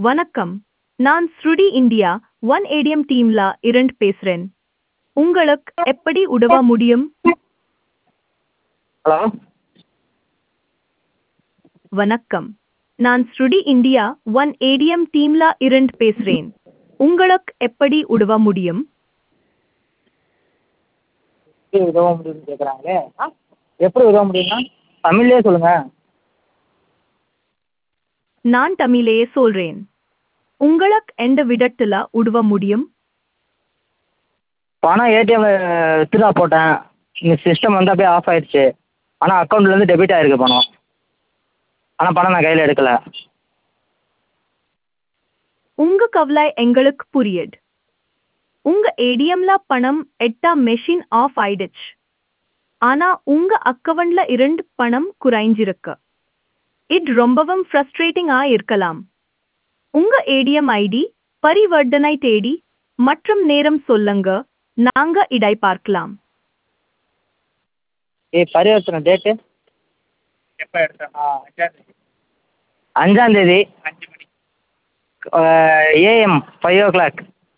வணக்கம் நான் ஸ்ருடி இந்தியா ஒன் ஏடிஎம் டீம்ல இருந்து பேசுறேன் உங்களுக்கு எப்படி உதவ முடியும் ஹலோ வணக்கம் நான் ஸ்ருடி இந்தியா ஒன் ஏடிஎம் டீம்ல இருந்து பேசுறேன் உங்களுக்கு எப்படி உதவ முடியும் எப்படி உதவ முடியும்னு கேட்குறாங்களே ஆ எப்படி உதவ முடியும்னா தமிழ்லேயே சொல்லுங்கள் நான் தமிழையே சொல்றேன் உங்களுக்கு எந்த விதத்துல உதவ முடியும் பணம் ஏடிஎம்மில் வித்ட்ரா போட்டேன் இந்த சிஸ்டம் வந்து அப்படியே ஆஃப் ஆயிடுச்சு ஆனால் அக்கௌண்ட்லேருந்து டெபிட் ஆயிருக்கு பணம் ஆனால் பணம் நான் கையில் எடுக்கலை உங்க கவலை எங்களுக்கு புரியுது உங்க ஏடிஎம்ல பணம் எட்டா மெஷின் ஆஃப் ஆயிடுச்சு ஆனா உங்க அக்கவுண்ட்ல இருந்து பணம் குறைஞ்சிருக்கு இது ரொம்பவும் ஃப்ரஸ்ட்ரேட்டிங்கா இருக்கலாம் உங்க ஏடிஎம் ஐடி பரிவர்த்தனை தேதி மற்றும் நேரம் சொல்லுங்க நாங்க இடை பார்க்கலாம் ஏ பரிவர்த்தனை டேட்டு எப்போ எடுத்தேன் ஆ அஞ்சாந்தேதி அஞ்சாந்தேதி அஞ்சு மணி ஏஎம் ஃபைவ் ஓ கிளாக்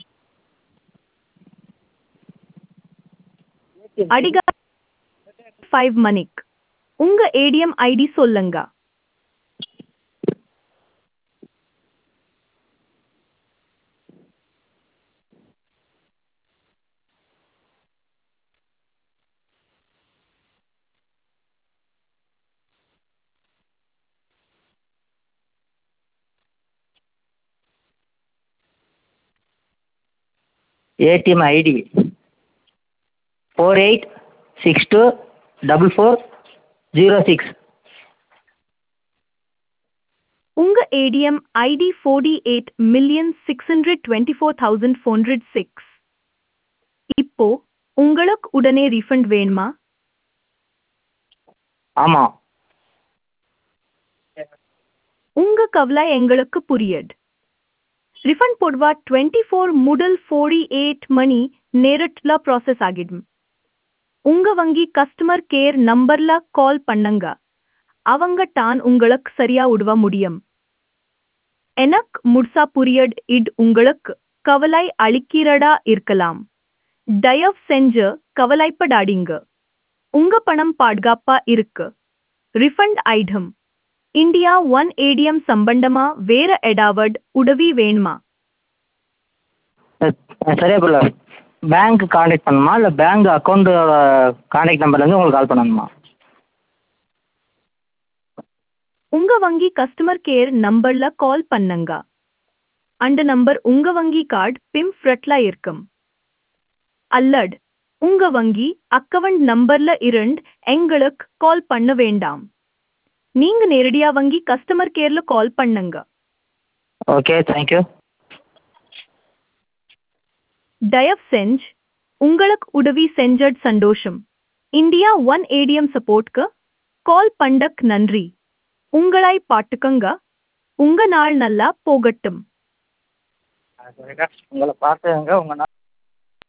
அடிக ஃபைவ் மணிக்கு உங்க ஏடிஎம் ஐடி சொல்லுங்க ATM ID four eight six two double four zero six உங்க ATM ID forty eight million six hundred twenty four thousand four hundred six இப்போ உங்களுக்கு உடனே ரீஃபண்ட் வேணுமா ஆமாம் உங்க கவலை எங்களுக்கு புரியுது ரிஃபண்ட் போடுவா டுவெண்ட்டி ஃபோர் முதல் ஃபோர்டி எயிட் மணி நேரத்தில் ப்ராசஸ் ஆகிடும் உங்க வங்கி கஸ்டமர் கேர் நம்பர்ல கால் பண்ணுங்க அவங்க தான் உங்களுக்கு சரியா உதவ முடியும் எனக்கு முழுசா புரியட் இட் உங்களுக்கு கவலை அளிக்கிறதா இருக்கலாம் தயவு செஞ்சு கவலைப்படாதீங்க உங்க பணம் பாதுகாப்பா இருக்கு refund item India one ATM சம்பந்தமா வேற ஏதாவது உதவி வேணுமா சரியா புரியல பேங்க் காண்டாக்ட் பண்ணணுமா இல்லை பேங்க் அக்கௌண்ட்டோட காண்டாக்ட் நம்பர்லேருந்து உங்களுக்கு கால் பண்ணணுமா உங்க வங்கி கஸ்டமர் கேர் நம்பர்ல கால் பண்ணுங்க அந்த நம்பர் உங்க வங்கி கார்டு பிம் ஃப்ரட்ல இருக்கும் அல்லட் உங்க வங்கி அக்கவுண்ட் நம்பர்ல இருந்து எங்களுக்கு கால் பண்ண வேண்டாம் நீங்க நேரடியா வங்கி கஸ்டமர் கேர்ல கால் பண்ணுங்க ஓகே தேங்க்யூ தயவு செஞ்சு உங்களுக்கு உதவி செஞ்சது சந்தோஷம் இந்தியா ஒன் ஏடிஎம் சப்போர்ட்க்கு கால் பண்ணக் நன்றி உங்களை பாட்டுக்கங்க உங்க நாள் நல்லா போகட்டும் உங்களை பார்த்துங்க உங்கள்